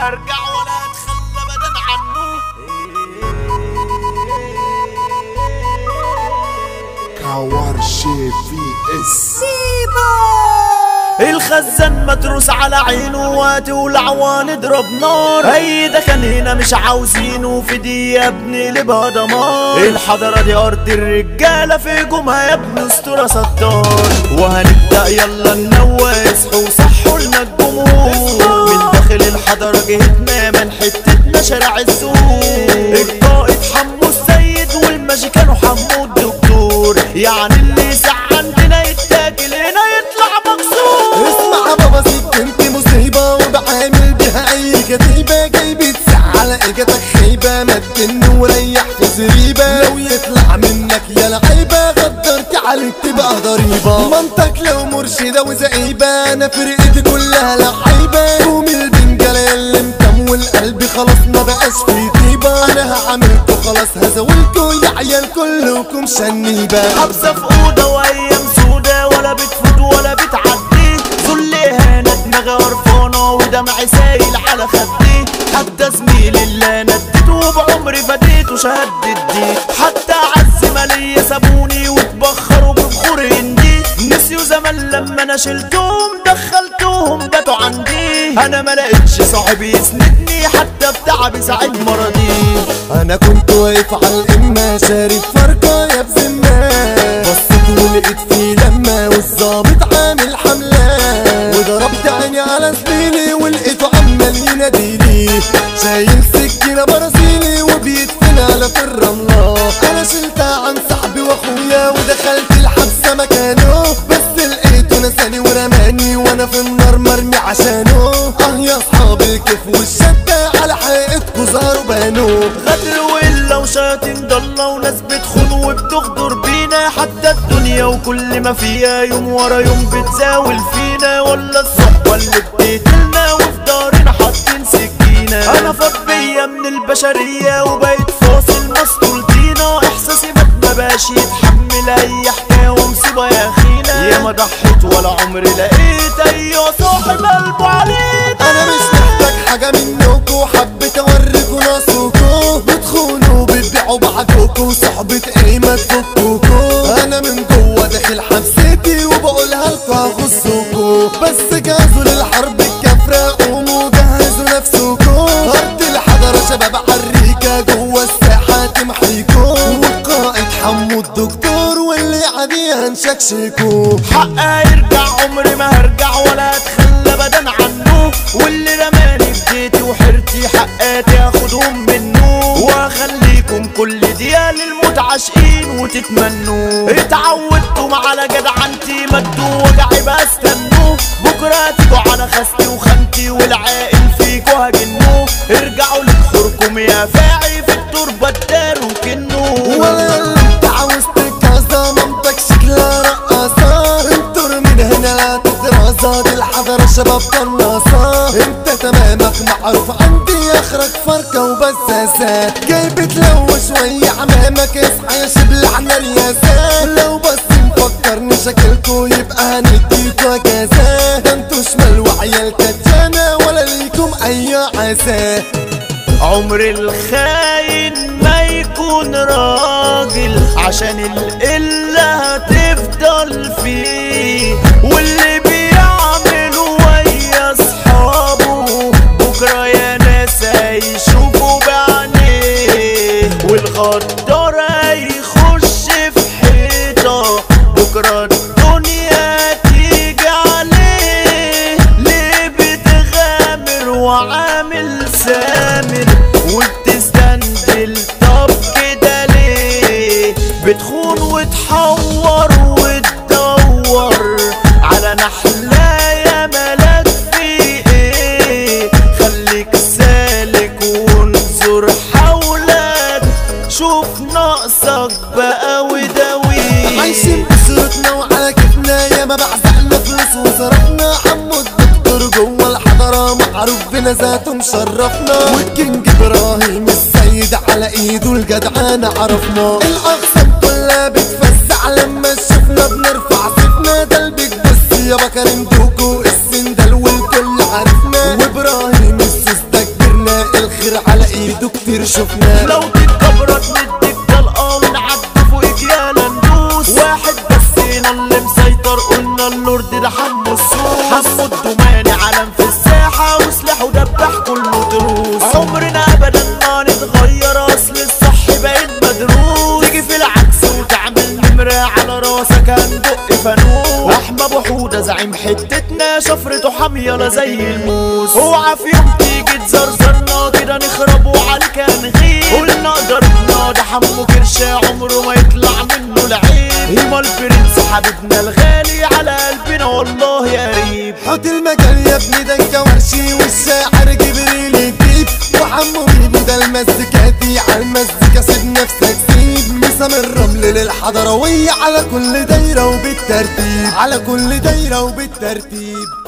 هرجع ولا اتخلى ابدا عنه كوارشي في اس الخزان متروس على عينه وقت ولع نضرب نار اي ده كان هنا مش عاوزينه في دي يا ابني لبها دمار الحضرة دي ارض الرجالة في هجومها يا ابني اسطورة ستار وهنبدأ يلا ننوى اصحوا صحوا لنا الجمهور من داخل الحضرة جهتنا من حتتنا شارع السوق القائد حمو السيد والماشي كانوا حمو الدكتور يعني اللي يسع عندنا يتاكل هنا يطلع مكسور اسمع بابا سكنت مصيبة وبعامل بها أي كتيبة جاي بتسع على إجتك خيبة ما تجن وريح في زريبة لو يطلع منك يا لعيبة غدرت عليك تبقى ضريبة منطق لو مرشدة وزعيبة أنا فرقتي كلها لعيبة قوم البنجلة اللي مكم والقلب خلاص ما بقاش في طيبة أنا هعملكوا خلاص هزولكوا يا عيال كلكم شنيبة حبسة في أوضة وأيام سودة ولا بتفوت ولا بتعدي ذل إهانة دماغي قرفانة ودمعي سايل على خدي حتى زميلي اللي نديته بعمري فديته شهدت دي حتى عز مالية سابوني واتبخروا ببخور هندي نسيوا زمان لما انا شلتهم دخلتهم باتوا عندي انا ما لقيتش صاحب يسندني حتى بتعبي ساعة مرضي انا كنت واقف على الامه شارب فرقه يا بذمه بصيت ولقيت في لما والظابط عامل حمله وضربت عيني على زميلي ولقيته عمال يناديلي شايل سكينه برازيلي وبيدفن على في الرمله انا شلتها عن صاحبي واخويا ودخلت الحبسه مكانه بس لقيته نساني ورماني وانا في النار مرمي عشانه اه يا اصحاب الكيف والشده على حقيقتكوا ظهروا بانوا غدر وإلا وشياطين ضالة وناس بتخون وبتغدر بينا حتى الدنيا وكل ما فيها يوم ورا يوم بتزاول فينا ولا الصحبة اللي بتقتلنا وفي دارنا حاطين سكينة أنا فاض بيا من البشرية وبقيت فاصل مسطول طينة إحساسي ما بقاش يتحمل أي حكاية ومصيبة يا أخينا يا ما ضحيت ولا عمري لقيت أيوة صاحب قلبه عليك انا مش محتاج حاجة منكوا حبيت اوريكوا ناسكوا بتخونوا بتبيعوا بعضكوا صحبة ايه ما تفكوكوا انا من جوا داخل حبستي وبقولها لكوا هخصكوا بس جهزوا للحرب الكافرة قوموا جهزوا نفسكوا ارض الحضرة شباب حريكة جوا الساحة تمحيكوا والقائد حمو الدكتور واللي عادي هنشكشكوا حقها يرجع عمري ما هرجع ولا اتخلى ابدا عنه واللي رماني في بيتي وحيرتي حقاتي اخدهم منه واخليكم كل دقيقة للمتعشقين وتتمنوا اتعودتم على جدعنتي مدوا وجعي بستنوا بكرة تيجوا على خستي وخنتي والعاقل فيكوا هجنوا ارجعوا لكفركم يا فاعي في التربة اداروا كنوا ولا اللي انت عاوز تكازا مامتك شكلها رقاصة انطر من هنا لا تترازا دي الحضرة شباب قناصة انت تمامك معروف عندي اخرك فركة وبزازات جاي بتلوى شوية عمامك اصحى يا شبلعنا رياسات لو بس مفكرني شكلكوا يبقى هنديكوا اجازات ده انتوا شمال وعيال كتانة ولا ليكم اي عزات عمر الخاين ما يكون راجل عشان القلة هتفضل فيه واللي بيعملوا ويا اصحابه بكرة يا ناس هيشوفوا بعينيه والغدار هيخش في حيطة بكرة الدنيا تيجي عليه ليه بتغامر وعامل سامر وبتستندل طب كده ليه بتخون وتحور وتدور على نحلة يا ملاك في ايه خليك سالك وانظر حولك شوف ناقصك بقى وداوي عايشين بصورتنا وعلى كيفنا يا ما بعزقنا فلوس وصرفنا حمو الدكتور جوه الحضرة معروف بنا ذاته مشرفنا والكينج ابراهيم السيد على ايده الجدعانة عرفنا الاقسام كلها بتفزع لما شفنا بنرفع سيفنا ده البيج بس يا بكرم دوكو السندل والكل عرفنا وابراهيم السوس ده اللي شفناه لو تتكبرت نديك طلقة ونعدي فوقك يا ندوس واحد بس هنا اللي مسيطر قلنا اللورد ده حمو السوق حمو الدوماني علم في الساحة وسلاحه دبح كله تروس عمرنا ابدا ما نتغير اصل الصح بقيت مدروس تيجي في العكس وتعمل نمرة على راسك هندق فانوس احمد ابو حودة زعيم حتتنا شفرته حامية زي الموس اوعى في يوم تيجي تزرزرنا كده نخربوا عليك هنغيب قلنا ضربنا ده حمو كرشة عمره ما يطلع منه العيب هما البرنس حبيبنا الغالي على قلبنا والله يا ريب حط المجال يا ابني ده الكوارشي والشاعر جبريل الديب وحمو بيبو ده المزيكاتي على المزيكا سيب نفسك سيب مسام الرمل للحضروية على كل دايرة وبالترتيب على كل دايرة وبالترتيب